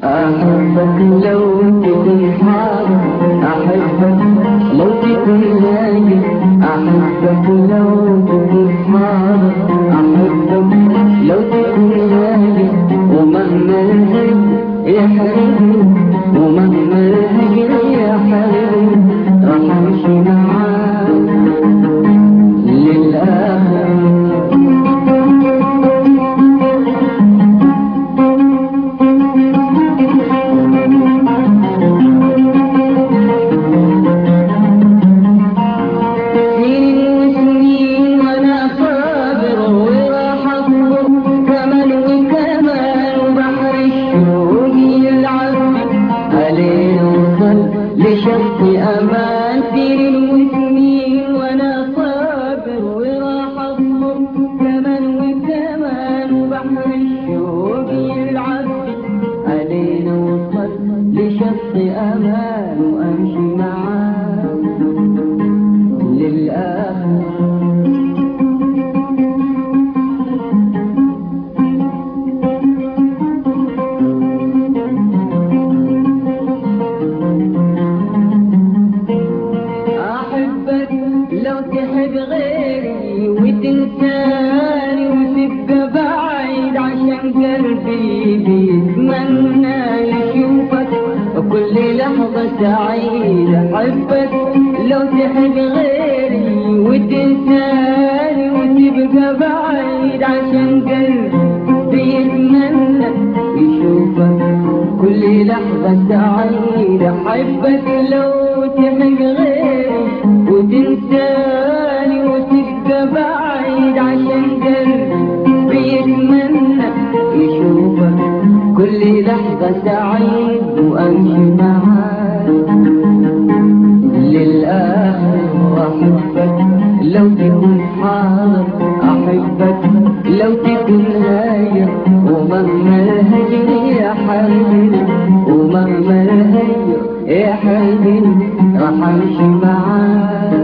أحبك لو تكون حاضر أحبك لو تكون لاجئ أحبك لو تكون حاضر أحبك لو تكون لاجئ ومهما الهجر يا حبيبي ومهما الهجر يا حبيبي راح أمشي معاك للآخر سنين وسنين وانا صابر وراح اصبر كمان وكمان وبحر الشوق يلعب علينا وصل لشط امان سنين وسنين وانا صابر وراح اصبر كمان وكمان وبحر الشوق يلعب علينا وصل لشط امان وامشي معاك للآخر أحبك لو تحب غيري وتنساني وتبقى بعيد عشان قلبي بيتمنى يشوفك وكل لحظة سعيدة أحبك لو تحب غيري وتنساني وتبقى بعيد عشان قلبي بيتمنى يشوفك كل لحظة سعيدة أحبك لو تحب غيري وتنساني وتبقى بعيد عشان قلبي بيتمنى يشوفك كل لحظة سعيد وأمشي معاك للآخر أحبك لو تكون حاضر أحبك لو تكون هاير ومهما الهجر يا حبيبي ومهما الهجر يا حبيبي راح أمشي معاك